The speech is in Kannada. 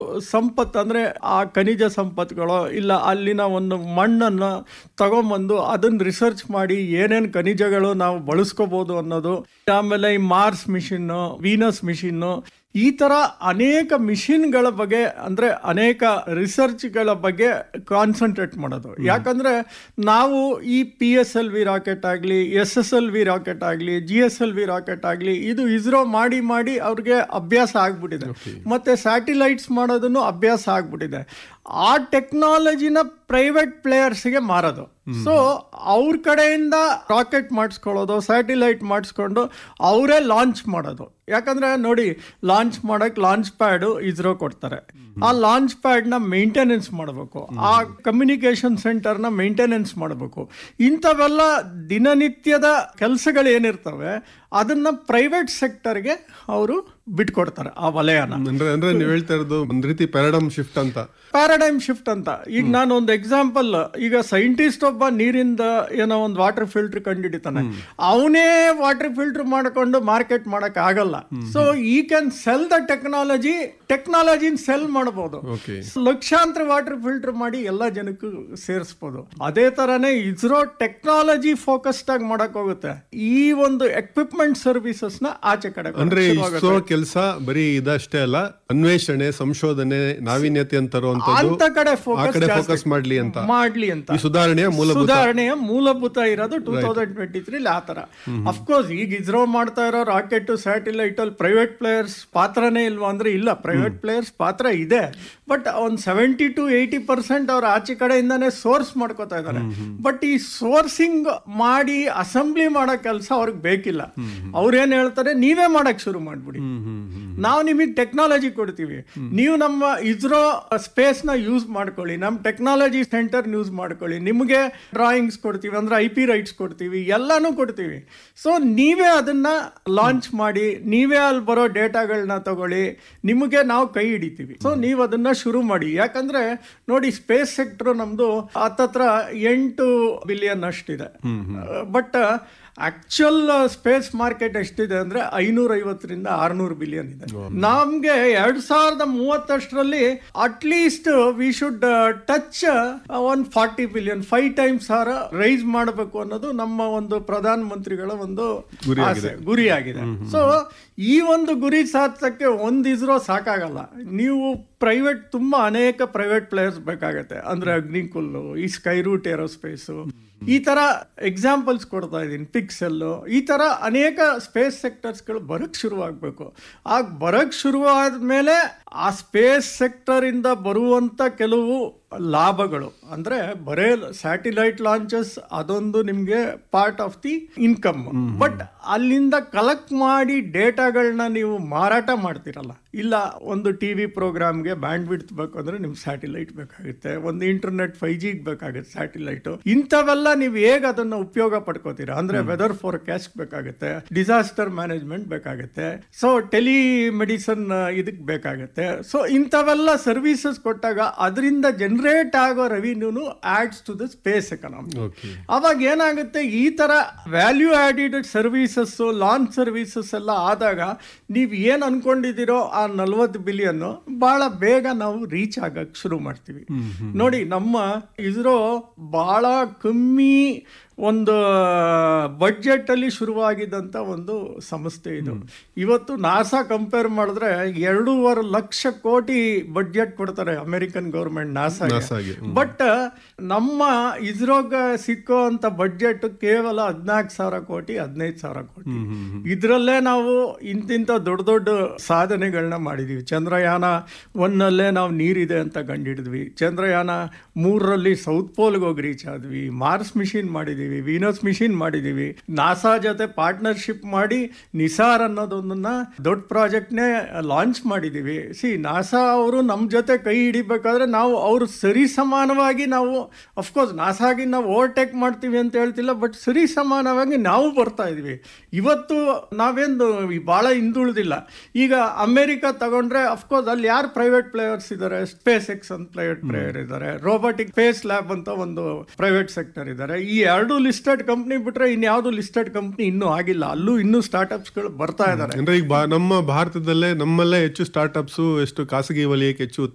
ಸಂಪತ್ತು ಅಂದರೆ ಆ ಖನಿಜ ಸಂಪತ್ತುಗಳು ಇಲ್ಲ ಅಲ್ಲಿನ ಒಂದು ಮಣ್ಣನ್ನು ತಗೊಂಬಂದು ಅದನ್ನು ರಿಸರ್ಚ್ ಮಾಡಿ ಏನೇನು ಖನಿಜಗಳು ನಾವು ಬಳಸ್ಕೋಬೋದು ಅನ್ನೋದು ಆಮೇಲೆ ಈ ಮಾರ್ಸ್ ಮಿಷಿನ್ನು ವೀನಸ್ ಮಿಷಿನ್ನು ಈ ಥರ ಅನೇಕ ಮಿಷಿನ್ಗಳ ಬಗ್ಗೆ ಅಂದರೆ ಅನೇಕ ರಿಸರ್ಚ್ಗಳ ಬಗ್ಗೆ ಕಾನ್ಸಂಟ್ರೇಟ್ ಮಾಡೋದು ಯಾಕಂದರೆ ನಾವು ಈ P S L V rocket ಆಗಲಿ S S L V rocket ಆಗಲಿ G S L V rocket ಆಗಲಿ ಇದು ಇಸ್ರೋ ಮಾಡಿ ಮಾಡಿ ಅವ್ರಿಗೆ ಅಭ್ಯಾಸ ಆಗ್ಬಿಟ್ಟಿದೆ ಮತ್ತು ಸ್ಯಾಟಿಲೈಟ್ಸ್ ಮಾಡೋದನ್ನು ಅಭ್ಯಾಸ ಆಗ್ಬಿಟ್ಟಿದೆ ಆ ಟೆಕ್ನಾಲಜಿನ ಪ್ರೈವೇಟ್ ಪ್ಲೇಯರ್ಸ್ಗೆ ಮಾರೋದು ಸೊ ಅವ್ರ ಕಡೆಯಿಂದ ರಾಕೆಟ್ ಮಾಡಿಸ್ಕೊಳ್ಳೋದು ಸ್ಯಾಟಿಲೈಟ್ ಮಾಡಿಸ್ಕೊಂಡು ಅವರೇ ಲಾಂಚ್ ಮಾಡೋದು ಯಾಕಂದ್ರೆ ನೋಡಿ ಲಾಂಚ್ ಮಾಡಕ್ ಲಾಂಚ್ ಪ್ಯಾಡು ಇಸ್ರೋ ಕೊಡ್ತಾರೆ ಆ ಲಾಂಚ್ ಪ್ಯಾಡ್ನ ಮೇಂಟೆನೆನ್ಸ್ ಮಾಡಬೇಕು ಆ ಕಮ್ಯುನಿಕೇಶನ್ ಸೆಂಟರ್ನ ಮೇಂಟೆನೆನ್ಸ್ ಮಾಡಬೇಕು ಇಂಥವೆಲ್ಲ ದಿನನಿತ್ಯದ ಕೆಲಸಗಳು ಏನಿರ್ತವೆ ಅದನ್ನ ಪ್ರೈವೇಟ್ ಸೆಕ್ಟರ್ಗೆ ಅವರು ಬಿಟ್ಕೊಡ್ತಾರೆ ಆ ವಲಯನ ಅಂದ್ರೆ ಅಂದ್ರೆ ನೀವ್ ಹೇಳ್ತಾ ಇರೋದು ಒಂದ್ ರೀತಿ ಪ್ಯಾರಡಮ್ ಶಿಫ್ಟ್ ಅಂತ ಪ್ಯಾರಾಡೈಮ್ ಶಿಫ್ಟ್ ಅಂತ ಈಗ ನಾನು ಒಂದು ಎಕ್ಸಾಂಪಲ್ ಈಗ ಸೈಂಟಿಸ್ಟ್ ಒಬ್ಬ ನೀರಿಂದ ಏನೋ ಒಂದು ವಾಟರ್ ಫಿಲ್ಟರ್ ಕಂಡುಹಿಡಿತಾನೆ ಅವನೇ ವಾಟರ್ ಫಿಲ್ಟರ್ ಮಾಡ್ಕೊಂಡು ಮಾರ್ಕೆಟ್ ಮಾಡಕ್ ಆಗಲ್ಲ ಸೊ ಈ ಕ್ಯಾನ್ ಸೆಲ್ ದ ಟೆಕ್ನಾಲಜಿ ಟೆಕ್ನಾಲಜಿನ ಸೆಲ್ ಮಾಡಬಹುದು ಓಕೆ ಲಕ್ಷಾಂತರ ವಾಟರ್ ಫಿಲ್ಟರ್ ಮಾಡಿ ಎಲ್ಲ ಜನಕ್ಕೂ ಸೇರಿಸ್ಬೋದು ಅದೇ ತರನೇ ಇಸ್ರೋ ಟೆಕ್ನಾಲಜಿ ಫೋಕಸ್ಡ್ ಆಗಿ ಮಾಡಕ್ ಹೋಗುತ್ತೆ ಈ ಒಂದು ಎಕ್ವಿಪ್ಮೆಂಟ್ ಸರ್ವಿಸಸ್ ನ ಆಚೆ ಕಡೆ ಕೊಡಕ್ಕೆ ಅಂದ್ರೆ ಶುರುವಾಗುತ್ತೆ. ಇಸ್ರೋ ಕೆಲಸ ಬರೀ ಇದಷ್ಟೇ ಅಲ್ಲ ಅನ್ವೇಷಣೆ ಸಂಶೋಧನೆ ನಾವೀನ್ಯತೆ ಅಂತ ತರುವಂತದ್ದು ಅಂತ ಕಡೆ ಆ ಫೋಕಸ್ ಕಡೆ ಫೋಕಸ್ ಮಾಡ್ಲಿ ಅಂತ ಮಾಡ್ಲಿ ಅಂತ ಈ ಸುಧಾರಣೆಯ ಮೂಲಭೂತ ಸುಧಾರಣೆಯ ಮೂಲಭೂತ ಇರೋದು ಟೂ ತೌಸಂಡ್ ಟ್ವೆಂಟಿ ತ್ರೀ ಆ ತರ ಅಫ್ಕೋರ್ಸ್ ಈಗ ಇಸ್ರೋ ಮಾಡ್ತಾ ಇರೋ ರಾಕೆಟ್ ಸ್ಯಾಟಿಲೈಟ್ ಅಲ್ಲಿ ಪ್ರೈವೇಟ್ ಪ್ಲೇಯರ್ಸ್ ಪಾತ್ರನೇ ಇಲ್ವಾ ಅಂದ್ರೆ ಇಲ್ಲ ಪ್ರೈವೇಟ್ ಪ್ಲೇಯರ್ಸ್ ಪಾತ್ರ ಇದೆ ಬಟ್ ಒಂದ್ ಸೆವೆಂಟಿ ಟು ಏಯ್ಟಿ ಪರ್ಸೆಂಟ್ ಅವ್ರ ಆಚೆ ಕಡೆಯಿಂದಾನೇ ಸೋರ್ಸ್ ಮಾಡ್ಕೋತಾ ಇದ್ದಾರೆ ಬಟ್ ಈ ಸೋರ್ಸಿಂಗ್ ಮಾಡಿ ಅಸೆಂಬ್ಲಿ ಮಾಡೋ ಕೆಲಸ ಅವ್ರಿಗೆ ಬೇಕಿಲ್ಲ ಅವ್ರೇನ್ ಹೇಳ್ತಾರೆ ನೀವೇ ಮಾಡಕ್ ಶುರು ಮಾಡ್ಬಿಡಿ ನಾವು ನಿಮಗೆ ಟೆಕ್ನಾಲಜಿ ಕೊಡ್ತೀವಿ ನೀವು ನಮ್ಮ ಇಸ್ರೋ ಸ್ಪೇಸ್ ನ ಯೂಸ್ ಮಾಡ್ಕೊಳ್ಳಿ ನಮ್ಮ ಟೆಕ್ನಾಲಜಿ ಸೆಂಟರ್ ಯೂಸ್ ಮಾಡ್ಕೊಳ್ಳಿ ನಿಮಗೆ ಡ್ರಾಯಿಂಗ್ಸ್ ಕೊಡ್ತೀವಿ ಅಂದ್ರೆ ಐ ಪಿ ರೈಟ್ಸ್ ಕೊಡ್ತೀವಿ ಎಲ್ಲಾನು ಕೊಡ್ತೀವಿ ಸೊ ನೀವೇ ಅದನ್ನ ಲಾಂಚ್ ಮಾಡಿ ನೀವೇ ಅಲ್ಲಿ ಬರೋ ಡೇಟಾಗಳನ್ನ ತಗೊಳ್ಳಿ ನಿಮಗೆ ನಾವು ಕೈ ಹಿಡಿತೀವಿ ಸೊ ನೀವು ಅದನ್ನ ಶುರು ಮಾಡಿ ಯಾಕಂದ್ರೆ ನೋಡಿ ಸ್ಪೇಸ್ ಸೆಕ್ಟರ್ ನಮ್ದು ಹತ್ತತ್ರ ಎಂಟು ಬಿಲಿಯನ್ ಅಷ್ಟಿದೆ ಬಟ್ ಆಕ್ಚುಯಲ್ ಸ್ಪೇಸ್ ಮಾರ್ಕೆಟ್ ಎಷ್ಟಿದೆ ಅಂದ್ರೆ ಐನೂರ ಐವತ್ತರಿಂದ ಆರ್ನೂರು ಬಿಲಿಯನ್ ಇದೆ ನಮ್ಗೆ ಎರಡ್ ಸಾವಿರದ ಮೂವತ್ತಷ್ಟರಲ್ಲಿ at least we should touch one forty billion five times ಆರ ರೈಸ್ ಮಾಡಬೇಕು ಅನ್ನೋದು ನಮ್ಮ ಒಂದು ಪ್ರಧಾನ ಮಂತ್ರಿಗಳ ಒಂದು ಆಸೆ ಗುರಿಯಾಗಿದೆ ಸೊ ಈ ಒಂದು ಗುರಿ ಸಾಧಿಸಕ್ಕೆ ಒಂದ್ ಇಸ್ರೋ ಸಾಕಾಗಲ್ಲ ನೀವು ಪ್ರೈವೇಟ್ ತುಂಬಾ ಅನೇಕ ಪ್ರೈವೇಟ್ ಪ್ಲೇಯರ್ಸ್ ಬೇಕಾಗತ್ತೆ ಅಂದ್ರೆ ಅಗ್ನಿಕುಲ್ಲು ಈ ಸ್ಕೈ ರೂಟ್ ಏರೋಸ್ಪೇಸು ಈ ತರ ಎಕ್ಸಾಂಪಲ್ಸ್ ಕೊಡ್ತಾ ಇದ್ದೀನಿ ಪಿಕ್ಸೆಲ್ ಈ ತರ ಅನೇಕ ಸ್ಪೇಸ್ ಸೆಕ್ಟರ್ಸ್ಗಳು ಬರಕ್ ಶುರುವಾಗಬೇಕು ಆಗ ಬರಕ್ ಶುರುವಾದ್ಮೇಲೆ ಆ ಸ್ಪೇಸ್ ಸೆಕ್ಟರ್ ಇಂದ ಬರುವಂತ ಕೆಲವು ಲಾಭಗಳು ಅಂದ್ರೆ ಬರೇ ಸ್ಯಾಟಿಲೈಟ್ ಲಾಂಚಸ್ ಅದೊಂದು ನಿಮ್ಗೆ part of the income but ಅಲ್ಲಿಂದ ಕಲೆಕ್ಟ್ ಮಾಡಿ ಡೇಟಾಗಳನ್ನ ನೀವು ಮಾರಾಟ ಮಾಡ್ತಿರಲ್ಲ ಇಲ್ಲ ಒಂದು ಟಿ ವಿ ಪ್ರೋಗ್ರಾಮ್ಗೆ ಬ್ಯಾಂಡ್ ಬಿಡ್ತ್ ಬೇಕು ಅಂದ್ರೆ ನಿಮ್ಗೆ ಸ್ಯಾಟಿಲೈಟ್ ಬೇಕಾಗುತ್ತೆ ಒಂದು ಇಂಟರ್ನೆಟ್ ಫೈವ್ ಜಿಗೆ ಬೇಕಾಗುತ್ತೆ ಸ್ಯಾಟಿಲೈಟ್ ಇಂಥವೆಲ್ಲ ನೀವು ಹೇಗೆ ಅದನ್ನ ಉಪಯೋಗ ಪಡ್ಕೋತೀರಾ ಅಂದ್ರೆ ವೆದರ್ ಫೋರ್ಕಾಸ್ಟ್ ಬೇಕಾಗುತ್ತೆ ಡಿಸಾಸ್ಟರ್ ಮ್ಯಾನೇಜ್ಮೆಂಟ್ ಬೇಕಾಗುತ್ತೆ ಸೊ ಟೆಲಿ ಮೆಡಿಸನ್ ಇದಕ್ಕೆ ಬೇಕಾಗುತ್ತೆ ಸೊ ಇಂಥವೆಲ್ಲ ಸರ್ವಿಸಸ್ ಕೊಟ್ಟಾಗ ಅದರಿಂದ ಜನರೇಟ್ ಆಗೋ ರೆವಿನ್ಯೂನು adds to the space economy okay ಅವಾಗ ಏನಾಗುತ್ತೆ ಈ ತರ value added services launch services ಎಲ್ಲ ಆದಾಗ ನೀವು ಏನು ಅನ್ಕೊಂಡಿದ್ದೀರೋ ಆ ನಲ್ವತ್ತು ಬಿಲಿಯನ್ ಬಹಳ ಬೇಗ ನಾವು ರೀಚ್ ಆಗಕ್ ಶುರು ಮಾಡ್ತೀವಿ ನೋಡಿ ನಮ್ಮ ಇಸ್ರೋ ಬಹಳ ಕಮ್ಮಿ ಒಂದು ಬಡ್ಜೆಟ್ ಅಲ್ಲಿ ಶುರುವಾಗಿದ್ದಂತ ಒಂದು ಸಂಸ್ಥೆ ಇದು ಇವತ್ತು ನಾಸಾ ಕಂಪೇರ್ ಮಾಡಿದ್ರೆ ಎರಡೂವರೆ ಲಕ್ಷ ಕೋಟಿ ಬಡ್ಜೆಟ್ ಕೊಡ್ತಾರೆ ಅಮೆರಿಕನ್ ಗೌರ್ಮೆಂಟ್ ನಾಸಾಗೆ ನಾಸಾಗೆ, ಬಟ್ ನಮ್ಮ ಇಸ್ರೋಗ ಸಿಕ್ಕೋ ಅಂತ ಬಡ್ಜೆಟ್ ಕೇವಲ ಹದಿನಾಲ್ಕು ಸಾವಿರ ಕೋಟಿ ಹದಿನೈದು ಸಾವಿರ ಕೋಟಿ ಇದರಲ್ಲೇ ನಾವು ಇಂತಿಂತ ದೊಡ್ಡ ದೊಡ್ಡ ಸಾಧನೆಗಳನ್ನ ಮಾಡಿದೀವಿ ಚಂದ್ರಯಾನ ಒನ್ನಲ್ಲೇ ನಾವು ನೀರಿದೆ ಅಂತ ಕಂಡಿಡಿದ್ವಿ ಚಂದ್ರಯಾನ ಮೂರರಲ್ಲಿ ಸೌತ್ ಪೋಲ್ಗೆ ಹೋಗಿ ರೀಚ್ ಆದ್ವಿ ಮಾರ್ಸ್ ಮಿಷಿನ್ ಮಾಡಿದೀವಿ ವೀನಸ್ ಮಿಷಿನ್ ಮಾಡಿದೀವಿ ನಾಸಾ ಜೊತೆ ಪಾರ್ಟ್ನರ್ಶಿಪ್ ಮಾಡಿ ನಿಸಾರ್ ಅನ್ನೋದೊಂದನ್ನ ದೊಡ್ಡ ಪ್ರಾಜೆಕ್ಟ್ನೇ ಲಾಂಚ್ ಮಾಡಿದೀವಿ ಸಿ ನಾಸಾ ಅವರು ನಮ್ಮ ಜೊತೆ ಕೈ ಹಿಡಿಬೇಕಾದ್ರೆ ನಾವು ಅವರು ಸರಿ ಸಮಾನವಾಗಿ ನಾವು ಅಫ್ಕೋರ್ಸ್ ನಾಸಾಗಿ ನಾವು ಓವರ್ಟೇಕ್ ಮಾಡ್ತೀವಿ ಅಂತ ಹೇಳ್ತಿಲ್ಲ ಬಟ್ ಸರಿ ಸಮಾನವಾಗಿ ನಾವು ಬರ್ತಾ ಇದೀವಿ ಇವತ್ತು ನಾವೇನು ಭಾಳ ಹಿಂದುಳಿದಿಲ್ಲ ಈಗ ಅಮೆರಿಕ ತಗೊಂಡ್ರೆ ಅಫ್ಕೋರ್ಸ್ ಅಲ್ಲಿ ಯಾರು ಪ್ರೈವೇಟ್ ಪ್ಲೇಯರ್ಸ್ ಇದ್ದಾರೆ ಸ್ಪೇಸ್ ಎಕ್ಸ್ ಅಂತ ಪ್ರೈವೇಟ್ ಪ್ಲೇಯರ್ ಇದ್ದಾರೆ ರೋಬೋಟಿಕ್ ಸ್ಪೇಸ್ ಲ್ಯಾಬ್ ಅಂತ ಒಂದು ಪ್ರೈವೇಟ್ ಸೆಕ್ಟರ್ ಇದ್ದಾರೆ ಈ ಎರಡು ಲಿಸ್ಟೆಡ್ ಕಂಪ್ನಿ ಬಿಟ್ರೆ ಇನ್ಯಾವುದು ಲಿಸ್ಟೆಡ್ ಕಂಪ್ನಿ ಇನ್ನೂ ಆಗಿಲ್ಲ ಅಲ್ಲೂ ಇನ್ನೂ ಸ್ಟಾರ್ಟ್ಅಪ್ಸ್ಗಳು ಬರ್ತಾ ಇದ್ದಾರೆ ಅಂದ್ರೆ ಈಗ ಬಾ- ನಮ್ಮ ಭಾರತದಲ್ಲೇ ನಮ್ಮಲ್ಲೇ ಹೆಚ್ಚು ಸ್ಟಾರ್ಟ್ಅಪ್ಸ್ ಎಷ್ಟು ಖಾಸಗಿ ವಲಯಕ್ಕೆ ಹೆಚ್ಚು